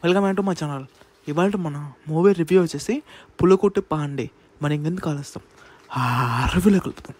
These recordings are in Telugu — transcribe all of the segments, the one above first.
వెల్కమ్ బ్యాక్ టు మా ఛానల్ ఇవాళ మన మూవీ రివ్యూ వచ్చేసి పులుకుట్టి పాండే మరి ఇంకెందుకు కాలుస్తాం రివ్యూలో కలుపుతాం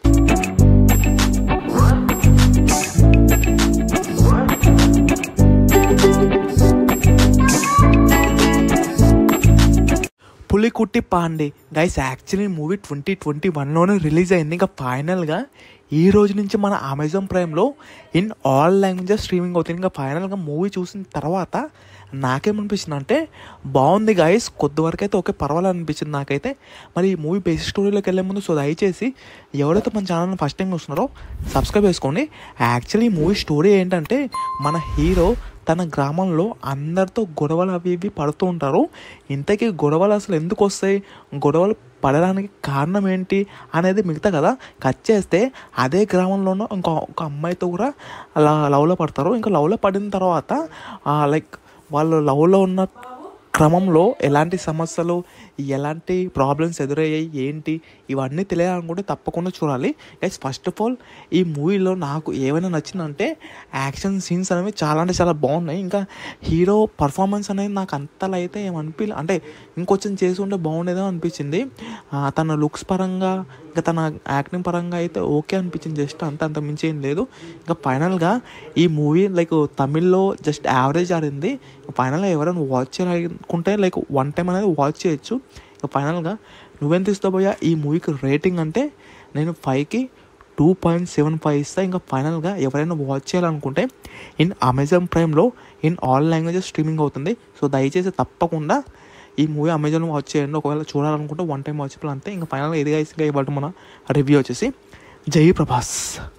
పులికుట్టి పాండే guys actually movie twenty twenty వన్లోనే రిలీజ్ అయింది ఇంకా ఫైనల్గా ఈ రోజు నుంచి మన అమెజాన్ ప్రైమ్లో ఇన్ ఆల్ లాంగ్వేజెస్ స్ట్రీమింగ్ అవుతుంది ఇంకా ఫైనల్గా మూవీ చూసిన తర్వాత నాకేమనిపించింది అంటే బాగుంది గాయస్ కొద్ది వరకు అయితే ఓకే పర్వాలేదు అనిపించింది నాకైతే మరి ఈ మూవీ బేసిక్ స్టోరీలోకి వెళ్ళే ముందు సో దయచేసి ఎవరైతే మన ఛానల్ని ఫస్ట్ టైం చూస్తున్నారో సబ్స్క్రైబ్ చేసుకోండి యాక్చువల్లీ ఈ మూవీ స్టోరీ ఏంటంటే మన హీరో తన గ్రామంలో అందరితో గొడవలు అవి ఇవి పడుతూ ఉంటారు ఇంతకీ గొడవలు అసలు ఎందుకు వస్తాయి గొడవలు పడడానికి కారణం ఏంటి అనేది మిగతా కదా కట్ చేస్తే అదే గ్రామంలోనూ ఇంకో ఒక అమ్మాయితో కూడా అలా లవ్లో పడతారు ఇంకా లవ్లో పడిన తర్వాత లైక్ వాళ్ళు లవ్లో ఉన్న క్రమంలో ఎలాంటి సమస్యలు ఎలాంటి ప్రాబ్లమ్స్ ఎదురయ్యాయి ఏంటి ఇవన్నీ తెలియాలనుకుంటే తప్పకుండా చూడాలి గైస్ ఫస్ట్ ఆఫ్ ఆల్ ఈ మూవీలో నాకు ఏమైనా నచ్చిందంటే యాక్షన్ సీన్స్ అనేవి చాలా అంటే చాలా బాగున్నాయి ఇంకా హీరో పర్ఫార్మెన్స్ అనేది నాకు అంతలా అయితే ఏమనిపి అంటే ఇంకొంచెం చేసి ఉంటే బాగుండేదో అనిపించింది ఆ, తన లుక్స్ పరంగా ఇంకా తన యాక్టింగ్ పరంగా అయితే ఓకే అనిపించింది జస్ట్ అంత అంత మించి ఏం లేదు ఇంకా ఫైనల్గా ఈ మూవీ లైక్ తమిళ్లో జస్ట్ యావరేజ్ ఆడింది ఫైనల్గా ఎవరైనా వాచ్ చేయాలనుకుంటే లైక్ వన్ టైం అనేది వాచ్ చేయొచ్చు ఇక ఫైనల్గా నువ్వెంత ఇస్తావు భయ్యా ఈ మూవీకి రేటింగ్ అంటే నేను ఫైవ్కి టూ పాయింట్ సెవెన్ ఫైవ్ ఇస్తా ఇంకా ఫైనల్గా ఎవరైనా వాచ్ చేయాలనుకుంటే ఇన్ అమెజాన్ ప్రైమ్లో ఇన్ ఆల్ లాంగ్వేజెస్ స్ట్రీమింగ్ అవుతుంది సో దయచేసి తప్పకుండా ఈ మూవీ అమెజాన్లో వాచ్ చేయండి ఒకవేళ చూడాలనుకుంటే వన్ టైం వాచ్ అంతే ఇంకా ఫైనల్గా ఇది guys, ఇంకా ఇవ్వడం మన రివ్యూ వచ్చేసి జై ప్రభాస్